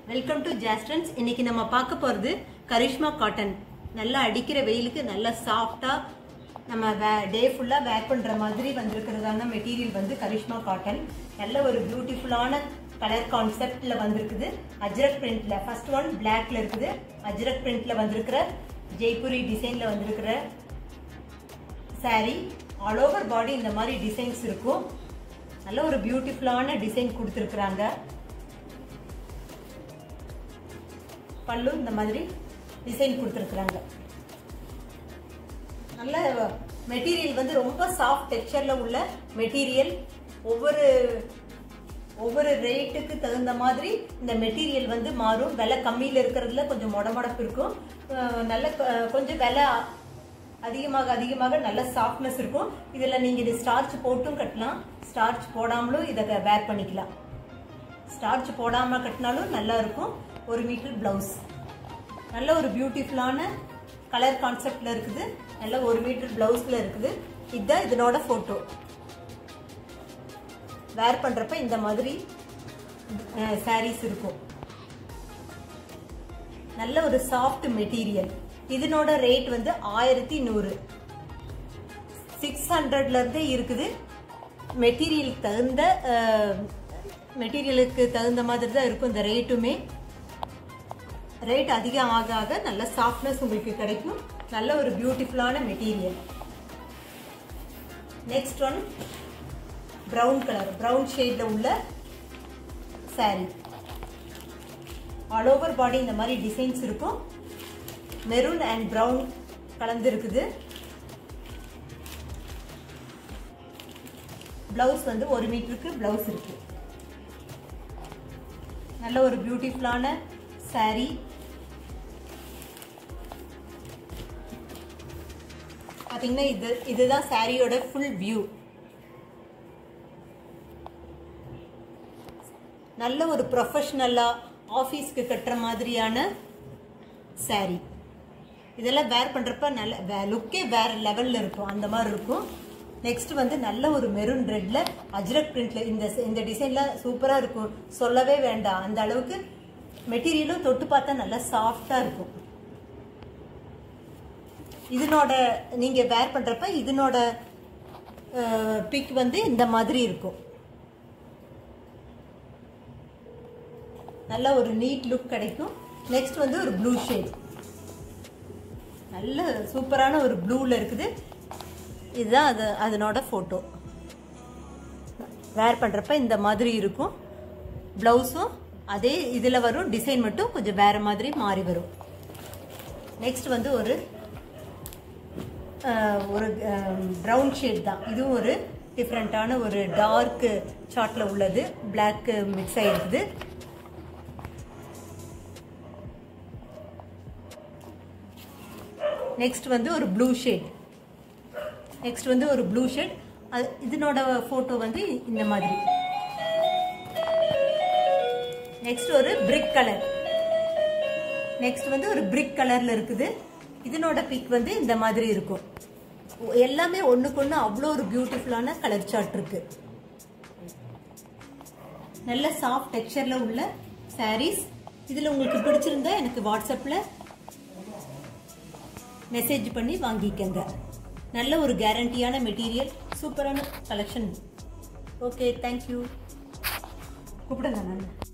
welcome to ஜாஸ்டன்ஸ் இன்னைக்கு நம்ம பார்க்க போகிறது கரிஷ்மா காட்டன் நல்லா அடிக்கிற வெயிலுக்கு நல்லா சாஃப்டாக நம்ம வே டே ஃபுல்லாக வேர் பண்ணுற மாதிரி வந்திருக்கிறதான மெட்டீரியல் வந்து கரிஷ்மா காட்டன் நல்ல ஒரு பியூட்டிஃபுல்லான கலர் கான்செப்டில் வந்திருக்குது அஜ்ரக் பிரிண்ட்ல ஃபர்ஸ்ட் ஒன் பிளாக்ல இருக்குது அஜ்ரக் பிரிண்ட்ல வந்திருக்கிற ஜெய்ப்பூரி டிசைனில் வந்திருக்கிற saree ஆல் ஓவர் பாடி இந்த மாதிரி டிசைன்ஸ் இருக்கும் நல்ல ஒரு பியூட்டிஃபுல்லான டிசைன் கொடுத்துருக்குறாங்க பல்லு இந்த மாதிரி டிசைன் கொடுத்துருக்குறாங்க நல்ல மெட்டீரியல் வந்து ரொம்ப சாஃப்ட் டெக்ஸ்சரில் உள்ள மெட்டீரியல் ஒவ்வொரு ஒவ்வொரு ரேட்டுக்கு தகுந்த மாதிரி இந்த மெட்டீரியல் வந்து மாறும் விலை கம்மியில் இருக்கிறதுல கொஞ்சம் முடமுடப்பு இருக்கும் அஹ் நல்ல அஹ் கொஞ்சம் விலை அதிகமாக அதிகமாக நல்ல சாஃப்ட்னஸ் இருக்கும் இதில் நீங்கள் இது ஸ்டார்ச் போட்டும் கட்டலாம் ஸ்டார்ச் போடாமலும் இதை வேர் பண்ணிக்கலாம் ஸ்டார்ச் போடாமல் கட்டினாலும் நல்லா இருக்கும் ஒரு மீட்டர் ப்ளவுஸ் நல்ல ஒரு பியூட்டிஃபுல்லான கலர் கான்செப்டில் இருக்குது நல்ல ஒரு மீட்டர் ப்ளவுஸில் இருக்குது இதுதான் இதனோட ஃபோட்டோ வேர் பண்ணுறப்ப இந்த மாதிரி சாரீஸ் இருக்கும் நல்ல ஒரு சாஃப்ட் மெட்டீரியல் இதனோட ரேட் வந்து ஆயிரத்தி நூறு சிக்ஸ் ஹண்ட்ரட்லேருந்தே இருக்குது மெட்டீரியலுக்கு தகுந்த மெட்டீரியலுக்கு தகுந்த மாதிரி தான் இருக்கும் இந்த ரேட்டுமே ரேட் அதிகம் ஆக ஆக நல்ல சாஃப்ட்னஸ் உங்களுக்கு கிடைக்கும் நல்ல ஒரு பியூட்டிஃபுல்லான material next one brown colour brown ஷேடில் உள்ள சாரீ ஆல் ஓவர் பாடி இந்த மாதிரி டிசைன்ஸ் இருக்கும் மெரூன் அண்ட் ப்ரௌன் கலந்து இருக்குது பிளவுஸ் வந்து ஒரு மீட்டருக்கு பிளவுஸ் இருக்கு நல்ல ஒரு பியூட்டிஃபுல்லான சாரீ பார்த்தீங்கன்னா இது இதுதான் சாரியோட ஃபுல் வியூ நல்ல ஒரு ப்ரொஃபஷ்னலாக ஆஃபீஸ்க்கு கட்டுற மாதிரியான சாரீ இதெல்லாம் வேர் பண்ணுறப்ப நல்ல லுக்கே வேறு லெவலில் இருக்கும் அந்த மாதிரி இருக்கும் நெக்ஸ்ட் வந்து நல்ல ஒரு மெரூன் ரெட்ல அஜ்ரக் பிரிண்ட்ல இந்த இந்த டிசைன்லாம் சூப்பராக இருக்கும் சொல்லவே வேண்டாம் அந்த அளவுக்கு மெட்டீரியலும் தொட்டு பார்த்தா நல்லா சாஃப்டாக இருக்கும் இதனோட நீங்கள் வேர் பண்ணுறப்ப இதனோட பிக் வந்து இந்த மாதிரி இருக்கும் நல்ல ஒரு நீட் லுக் கிடைக்கும் நெக்ஸ்ட் வந்து ஒரு ப்ளூ ஷேட் நல்ல சூப்பரான ஒரு ப்ளூவில் இருக்குது இதுதான் அது அதனோட ஃபோட்டோ வேர் பண்ணுறப்ப இந்த மாதிரி இருக்கும் ப்ளவுஸும் அதே இதில் வரும் டிசைன் மட்டும் கொஞ்சம் வேறு மாதிரி மாறி வரும் நெக்ஸ்ட் வந்து ஒரு ஒரு ப்ரௌன் ஷேட் தான் இதுவும் ஒரு டிஃப்ரெண்ட்டான ஒரு டார்க் சார்ட்டில் உள்ளது பிளாக் மிக்ஸ் ஆகிருக்குது நெக்ஸ்ட் வந்து ஒரு ப்ளூ ஷேட் நெக்ஸ்ட் வந்து ஒரு ப்ளூ ஷேட் இதனோட ஃபோட்டோ வந்து இந்த மாதிரி நெக்ஸ்ட் ஒரு பிரிக் கலர் நெக்ஸ்ட் வந்து ஒரு பிரிக் கலர்ல இருக்குது இதனோட பிக் வந்து இந்த மாதிரி இருக்கும் எல்லாமே ஒண்ணுக்கு ஒன்று அவ்வளோ ஒரு பியூட்டிஃபுல்லான கலர் சார்ட் இருக்கு நல்ல சாஃப்ட் டெக்ஸ்சர்ல உள்ள சாரீஸ் இதுல உங்களுக்கு பிடிச்சிருந்தா எனக்கு வாட்ஸ்அப்ல மெசேஜ் பண்ணி வாங்கிக்கங்க நல்ல ஒரு கேரண்டியான மெட்டீரியல் சூப்பரான கலெக்ஷன் ஓகே தேங்க்யூ கூப்பிடுங்க நான்